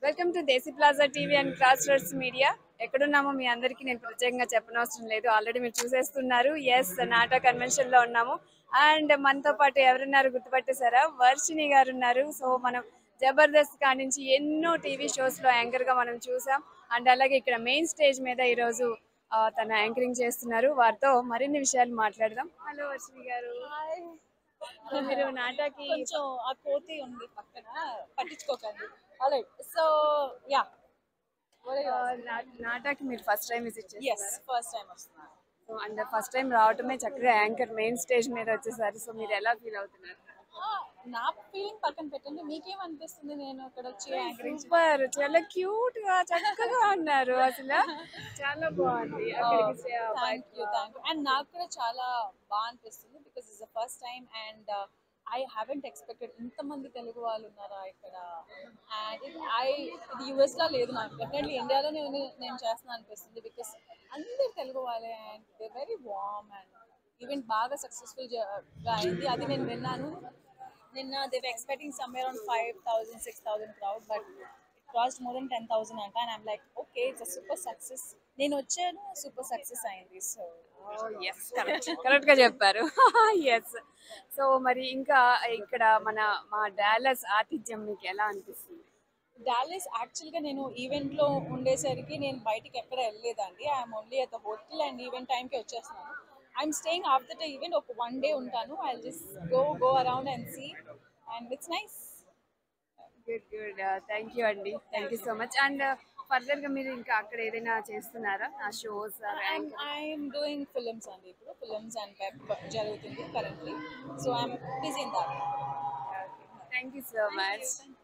welcome to Desi plaza TV and cross roads media ఎక్కడున్నామో మీ అందరికీ నేను ప్రత్యేకంగా చెప్పనవసరం లేదు ఆల్రెడీ మీరు చూసేస్తున్నారు ఎస్ నాటా కన్వెన్షన్ లో ఉన్నాము అండ్ మనతో పాటు ఎవరున్నారు గుర్తుపట్టేశారా వర్షిణి గారు ఉన్నారు సో మనం జబర్దస్త్ కానించి ఎన్నో టీవీ షోస్ లో యాంకర్ గా మనం చూసాం అండ్ అలాగే ఇక్కడ మెయిన్ స్టేజ్ మీద ఈరోజు ఆ, తన యాంకరింగ్ చేస్తున్నారు వారితో మరిన్ని విషయాలు మాట్లాడదాం హలో వర్షిణి గారు మీరు నాటాకి కొంచెం ఆ కోతి ఉంది పక్కన పట్టించుకోకండి ఆల్రైట్ సో యా ఆ, నా- నాటాకి మీరు ఫస్ట్ టైం విజిట్ ఎస్ చేస్తారు ఫస్ట్ టైం వస్తున్నాను సో అండ్ ఫస్ట్ టైం రావటమే చక్కగా యాంకర్ మెయిన్ స్టేజ్ మీద వచ్చేసారు సో మీరు ఎలా ఫీల్ అవుతున్నారు ఆ, నా ఫీలింగ్ పక్కన పెట్టండి మీకేం అనిపిస్తుంది నేను ఇక్కడ వచ్చి యాంకరింగ్ సూపర్ చాలా క్యూట్ గా చక్కగా ఉన్నారు అసలు చాలా బాగుంది అక్కడికి చే- thank you thank you and నాకు కూడా చాలా బాగా అనిపిస్తుంది because is the first time and I haven't expected ఇంతమంది తెలుగు వాళ్ళు ఉన్నారా ఇక్కడ అండ్ ఇది ఐ ఇది యూఎస్ లో లేదు నాకు డెఫినెట్లీ ఇండియాలోనే ఉంది- నేను చేస్తున్నాను అనిపిస్తుంది బికాస్ అందరు తెలుగు వాళ్ళే and they very warm and event బాగా సక్సెస్ఫుల్ గా అయింది అది నేను విన్నాను నిన్న they expecting somewhere on five thousand six thousand crowd but it cost more than ten thousand అంట and I'm like okay it's super success నేను వచ్చాను సూపర్ సక్సెస్ అయింది సో ఎస్ కరెక్ట్ కరెక్ట్ గా చెప్పారు ఎస్ సో మరి ఇంకా ఇక్కడ మన మా డాలస్ ఆతిథ్యం మీకు ఎలా అనిపిస్తుంది డాలస్ యాక్చువల్గా నేను ఈవెంట్లో ఉండేసరికి నేను బయటికి ఎక్కడ వెళ్ళలేదండి I'm only at the hotel and event టైంకి వచ్చేస్తున్నాను I'm staying after the event ఒక వన్ డే ఉంటాను I just go go around and see and it's nice good good thank you అండి thank you so much and further గా మీరు ఇంకా అక్కడ ఏదైనా చేస్తున్నారా ఆ షోస్ ఐఎమ్ డూయింగ్ ఫిల్మ్స్ అండి ఇప్పుడు ఫిల్మ్స్ అండ్ వెబ్ జరుగుతుంది currently so I'm busy in that thank you so much